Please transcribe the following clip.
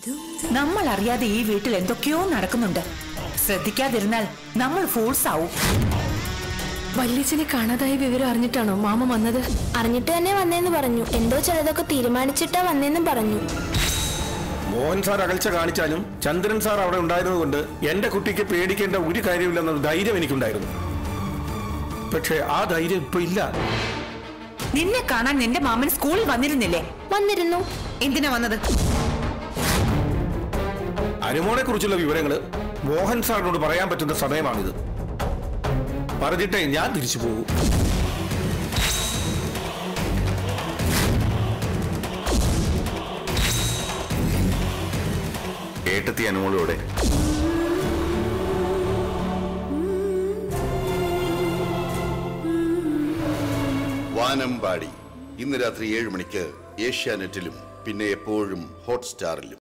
നമ്മൾ അറിയാതെ ഈ വീട്ടിൽ എന്തൊക്കെയോ നടക്കുന്നുണ്ട് ശ്രദ്ധിക്കാതിരുന്നാൽ നമ്മൾ ഫൂൾസ് ആവും വല്യച്ഛനെ കാണാതായ വിവരം അറിഞ്ഞിട്ടാണോ മാമ വന്നത് അറിഞ്ഞിട്ട് തന്നെ വന്നേന്ന് പറഞ്ഞു എന്തോ ചിലതൊക്കെ തീരുമാനിച്ചിട്ടാ വന്നേന്നും പറഞ്ഞു മോഹൻ സാർ അകൽച്ച കാണിച്ചാലും ചന്ദ്രൻ സാർ അവിടെ ഉണ്ടായിരുന്നതുകൊണ്ട് എന്റെ കുട്ടിക്ക് പേടിക്കേണ്ട ഒരു കാര്യമില്ലെന്ന ധൈര്യം എനിക്കുണ്ടായിരുന്നു പക്ഷേ ആ ധൈര്യം ഇപ്പൊ ഇല്ല നിന്നെ കാണാൻ നിന്റെ മാമൻ സ്കൂളിൽ വന്നിരുന്നില്ലേ വന്നിരുന്നു എന്തിനാ വന്നത് അനുമോളെ കുറിച്ചുള്ള വിവരങ്ങൾ മോഹൻ സാറിനോട് പറയാൻ പറ്റുന്ന സമയമാണിത് പറഞ്ഞിട്ടേ ഞാൻ തിരിച്ചു പോകും ഏട്ടത്തി അനുമോളോടെ വാനമ്പാടി ഇന്ന് രാത്രി ഏഴ് മണിക്ക് ഏഷ്യാനെറ്റിലും പിന്നെ എപ്പോഴും ഹോട്ട്സ്റ്റാറിലും